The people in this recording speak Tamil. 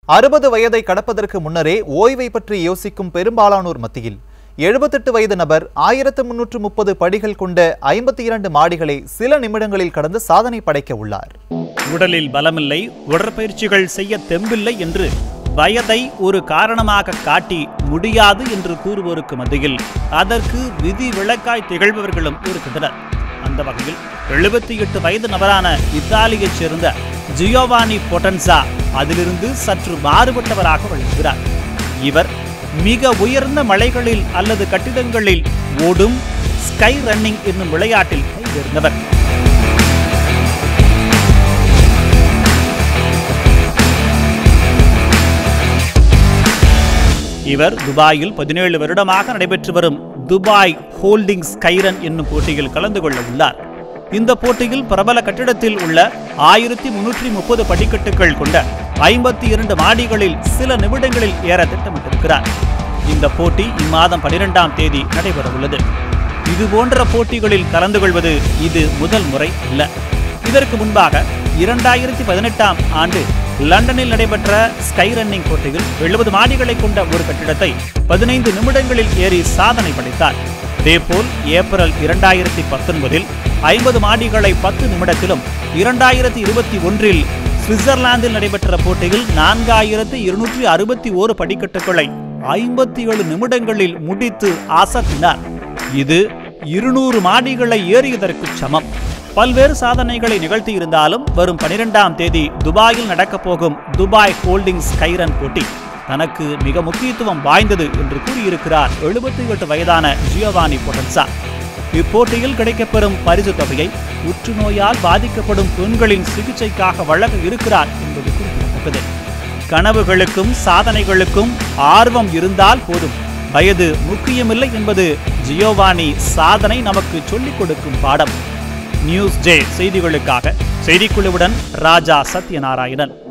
அறுபது வயதை கடப்பதற்கு முன்னரே ஓய்வை பற்றி யோசிக்கும் பெரும்பாலானோர் மத்தியில் எழுபத்தெட்டு வயது நபர் ஆயிரத்து முன்னூற்று முப்பது படிகள் கொண்ட ஐம்பத்தி இரண்டு மாடிகளை சில நிமிடங்களில் கடந்து சாதனை படைக்க உள்ளார் உடலில் பலமில்லை உடற்பயிற்சிகள் செய்ய தெம்பில்லை என்று வயதை ஒரு காரணமாக காட்டி முடியாது என்று கூறுவோருக்கு மத்தியில் அதற்கு விதி விளக்காய் திகழ்பவர்களும் இருக்கின்றனர் அந்த வகையில் எழுபத்தி எட்டு வயது நபரான இத்தாலியைச் சேர்ந்த ஜியோவானி பொட்டன்சா அதிலிருந்து சற்று மாறுபட்டவராக விளங்குகிறார் இவர் மிக உயர்ந்த மலைகளில் அல்லது கட்டிடங்களில் ஓடும் ஸ்கை ரன்னிங் என்னும் விளையாட்டில் கைதேர்ந்தவர் இவர் துபாயில் பதினேழு வருடமாக நடைபெற்று வரும் துபாய் ஹோல்டிங் ஸ்கைரன் என்னும் போட்டியில் கலந்து கொள்ள உள்ளார் இந்த போட்டியில் பிரபல கட்டிடத்தில் உள்ள ஆயிரத்தி முன்னூற்றி முப்பது படிக்கட்டுகள் கொண்ட ஐம்பத்தி இரண்டு மாடிகளில் சில நிமிடங்களில் ஏற திட்டமிட்டிருக்கிறார் இந்த போட்டி இம்மாதம் பனிரெண்டாம் தேதி நடைபெறவுள்ளது இது போன்ற போட்டிகளில் கலந்து கொள்வது இது முதல் முறை அல்ல இதற்கு முன்பாக இரண்டாயிரத்தி பதினெட்டாம் ஆண்டு லண்டனில் நடைபெற்ற ஸ்கை ரன்னிங் போட்டியில் எழுபது மாடிகளை கொண்ட ஒரு கட்டிடத்தை பதினைந்து நிமிடங்களில் ஏறி சாதனை படைத்தார் அதேபோல் ஏப்ரல் இரண்டாயிரத்தி பத்தொன்பதில் ஐம்பது மாடிகளை பத்து நிமிடத்திலும் இரண்டாயிரத்தி இருபத்தி ஒன்றில் சுவிட்சர்லாந்தில் நடைபெற்ற போட்டியில் நான்காயிரத்து இருநூற்றி அறுபத்தி ஓரு படிக்கட்டுகளை ஐம்பத்தி ஏழு நிமிடங்களில் முடித்து அசத்தினார் இது இருநூறு மாடிகளை ஏறியதற்கு சமம் பல்வேறு சாதனைகளை நிகழ்த்தியிருந்தாலும் வரும் பனிரெண்டாம் தேதி துபாயில் நடக்கப் போகும் துபாய் ஹோல்டிங் ஸ்கைரன் போட்டி தனக்கு மிக முக்கியத்துவம் வாய்ந்தது என்று கூறியிருக்கிறார் எழுபத்தி எட்டு வயதான ஜியோவானி பொட்டன்சா இப்போட்டியில் கிடைக்கப்பெறும் பரிசு தொகையை புற்றுநோயால் பாதிக்கப்படும் பெண்களின் சிகிச்சைக்காக வழங்க இருக்கிறார் என்பது குறிப்பிடத்தக்கது கனவுகளுக்கும் சாதனைகளுக்கும் ஆர்வம் இருந்தால் போதும் வயது முக்கியமில்லை என்பது ஜியோவானி சாதனை நமக்கு சொல்லிக் கொடுக்கும் பாடம் நியூஸ் ஜே செய்திகளுக்காக செய்திக்குழுவுடன் ராஜா சத்யநாராயணன்